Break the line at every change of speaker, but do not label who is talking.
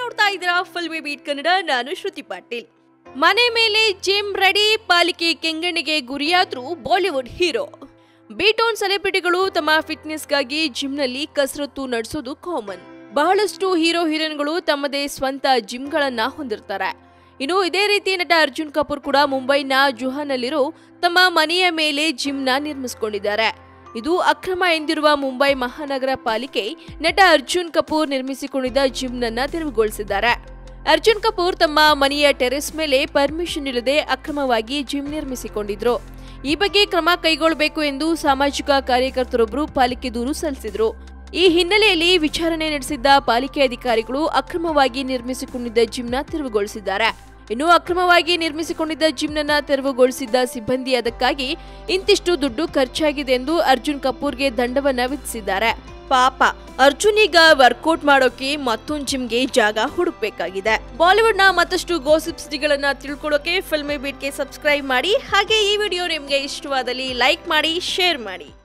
ನೋಡ್ತಾ ಇದ್ದೀರಾ filmy beet Kannada ನಾನು ಶ್ರುತಿ ಪಾಟೀಲ್ ಮನೆ ಮೇಲೆ ಜಿಮ್ ರೆಡಿ ಪಾಲಿಕೆ ಕೆಂಗಣ್ಣಿಗೆ ಗುರಿಯಾದ್ರು ಬಾಲಿವುಡ್ ಹೀರೋ ಬೀಟೋನ್ ಸೆಲೆಬ್ರಿಟಿಗಳು ತಮ್ಮ ಫಿಟ್ನೆಸ್ಗಾಗಿ ಜಿಮ್ನಲ್ಲಿ ಕಸರತ್ತು ನಡೆಸೋದು ಕಾಮನ್ ಬಹಳಷ್ಟು ಹೀರೋ ಹೀರೋಯಿನ್ಗಳು ತಮ್ಮದೇ ಸ್ವಂತ ಜಿಮ್ಗಳನ್ನ ಹೊಂದಿರ್ತಾರೆ ಇನ್ನು ಇದೇ ರೀತಿ ನಟ ಅರ್ಜುನ್ ಕಪೂರ್ ಕೂಡ ಮುಂಬೈನ ಜುಹಾನಲ್ಲಿರೋ ತಮ್ಮ ಮನೆಯ ಮೇಲೆ ಜಿಮ್ನ ನಿರ್ಮಿಸಿಕೊಂಡಿದ್ದಾರೆ ಇದು ಅಕ್ರಮ ಎಂದಿರುವ ಮುಂಬೈ ಮಹಾನಗರ ಪಾಲಿಕೆ ನಟ ಅರ್ಜುನ್ ಕಪೂರ್ ನಿರ್ಮಿಸಿಕೊಂಡಿದ್ದ ಜಿಮ್ನನ್ನ ತೆರವುಗೊಳಿಸಿದ್ದಾರೆ ಅರ್ಜುನ್ ಕಪೂರ್ ತಮ್ಮ ಮನೆಯ ಟೆರೆಸ್ ಮೇಲೆ ಪರ್ಮಿಷನ್ ಇಲ್ಲದೆ ಅಕ್ರಮವಾಗಿ ಜಿಮ್ ನಿರ್ಮಿಸಿಕೊಂಡಿದ್ರು ಈ ಬಗ್ಗೆ ಕ್ರಮ ಕೈಗೊಳ್ಳಬೇಕು ಎಂದು ಸಾಮಾಜಿಕ ಕಾರ್ಯಕರ್ತರೊಬ್ಬರು ಪಾಲಿಕೆ ದೂರು ಸಲ್ಲಿಸಿದ್ರು ಈ ಹಿನ್ನೆಲೆಯಲ್ಲಿ ವಿಚಾರಣೆ ನಡೆಸಿದ್ದ ಪಾಲಿಕೆ ಅಧಿಕಾರಿಗಳು ಅಕ್ರಮವಾಗಿ ನಿರ್ಮಿಸಿಕೊಂಡಿದ್ದ ಜಿಮ್ನ ತೆರವುಗೊಳಿಸಿದ್ದಾರೆ ಇನ್ನು ಅಕ್ರಮವಾಗಿ ನಿರ್ಮಿಸಿಕೊಂಡಿದ್ದ ಜಿಮ್ನನ್ನ ತೆರವುಗೊಳಿಸಿದ್ದ ಸಿಬ್ಬಂದಿ ಅದಕ್ಕಾಗಿ ಇಂತಿಷ್ಟು ದುಡ್ಡು ಖರ್ಚಾಗಿದೆ ಎಂದು ಅರ್ಜುನ್ ಕಪೂರ್ಗೆ ದಂಡವನ್ನ ವಿಧಿಸಿದ್ದಾರೆ ಪಾಪ ಅರ್ಜುನ್ ಈಗ ವರ್ಕೌಟ್ ಮಾಡೋಕೆ ಮತ್ತೊಂದು ಜಿಮ್ಗೆ ಜಾಗ ಹುಡುಕ್ಬೇಕಾಗಿದೆ ಬಾಲಿವುಡ್ ನ ಮತ್ತಷ್ಟು ಗೋಸಿಪ್ ಗಳನ್ನ ತಿಳ್ಕೊಳ್ಳೋಕೆ ಫಿಲ್ಮಿ ಬೀಟ್ಗೆ ಸಬ್ಸ್ಕ್ರೈಬ್ ಮಾಡಿ ಹಾಗೆ ಈ ವಿಡಿಯೋ ನಿಮ್ಗೆ ಇಷ್ಟವಾದಲ್ಲಿ ಲೈಕ್ ಮಾಡಿ ಶೇರ್ ಮಾಡಿ